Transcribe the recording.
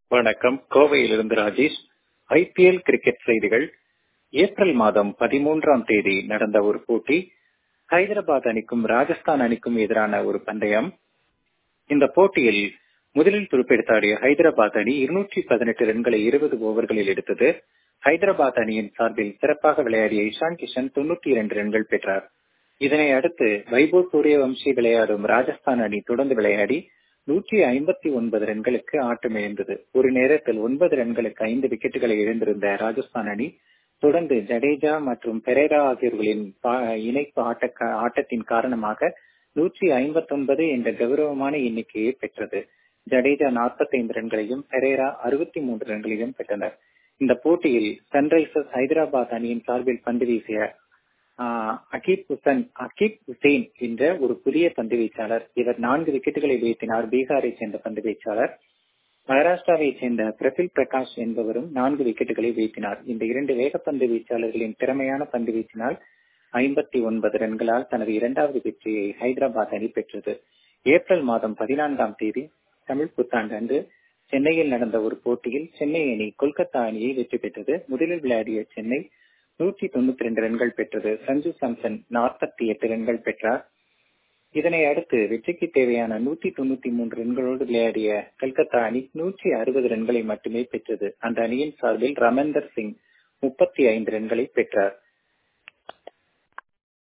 வணக்கம் கோவையிலிருந்து Rajesh IPL cricket செய்திகள் ஏப்ரல் மாதம் பதிமூன்றாம் தேதி நடந்த ஒரு போட்டி ஹைதராபாத் அணிக்கும் ராஜஸ்தான் அணிக்கும் எதிரான ஒரு பந்தயம் இந்த போட்டியில் முதலில் துருப்பெடுத்தாடிய ஹைதராபாத் அணி இருநூற்றி பதினெட்டு ரன்களை இருபது ஓவர்களில் எடுத்தது ஹைதராபாத் அணியின் சார்பில் சிறப்பாக விளையாடிய இஷான் கிஷன் தொன்னூற்றி இரண்டு ரன்கள் பெற்றார் இதனை அடுத்து வைபவ் சூரியவம்சி விளையாடும் ராஜஸ்தான் அணி தொடர்ந்து விளையாடி நூற்றி ஐம்பத்தி ஒன்பது ரன்களுக்கு ஆட்டமிழந்தது ஒரு நேரத்தில் ஒன்பது ரன்களுக்கு ஐந்து விக்கெட்டுகளை இழந்திருந்த ராஜஸ்தான் அணி தொடர்ந்து ஜடேஜா மற்றும் பெரேரா ஆகியோர்களின் இணைப்பு ஆட்ட ஆட்டத்தின் காரணமாக நூற்றி ஐம்பத்தி ஒன்பது என்ற கௌரவமான எண்ணிக்கையை பெற்றது ஜடேஜா நாற்பத்தைந்து ரன்களையும் பெரேரா அறுபத்தி மூன்று ரன்களையும் பெற்றனர் இந்த போட்டியில் சன்ரைசர்ஸ் ஹைதராபாத் அணியின் சார்பில் பந்து வீசிய அகீப் ஹுசன் அகீப் ஹுசேன் என்ற ஒரு புதிய பந்து வீச்சாளர் இவர் நான்கு விக்கெட்டுகளை வீழ்த்தினார் பீகாரை சேர்ந்த பந்து வீச்சாளர் மகாராஷ்டிராவை சேர்ந்த பிரபில் பிரகாஷ் என்பவரும் நான்கு விக்கெட்டுகளை வீழ்த்தினார் இந்த இரண்டு வேகப்பந்து வீச்சாளர்களின் திறமையான பந்து வீச்சினால் ஐம்பத்தி ஒன்பது ரன்களால் தனது இரண்டாவது வெற்றியை ஹைதராபாத் அணி பெற்றது ஏப்ரல் மாதம் பதினான்காம் தேதி தமிழ் புத்தாண்டு அன்று சென்னையில் நடந்த ஒரு போட்டியில் சென்னை அணி கொல்கத்தா அணியை வெற்றி பெற்றது முதலில் விளையாடிய சென்னை நூற்றி தொண்ணூத்தி ரெண்டு ரன்கள் பெற்றது சஞ்சு சாம்சன் நாற்பத்தி எட்டு ரன்கள் பெற்றார் இதனை அடுத்து வெற்றிக்கு தேவையான நூத்தி தொண்ணூத்தி மூன்று ரன்களோடு விளையாடிய கல்கத்தா அணி நூற்றி அறுபது ரன்களை மட்டுமே பெற்றது அந்த அணியின் சார்பில் ரமேந்தர் சிங் முப்பத்தி ஐந்து ரன்களை பெற்றார்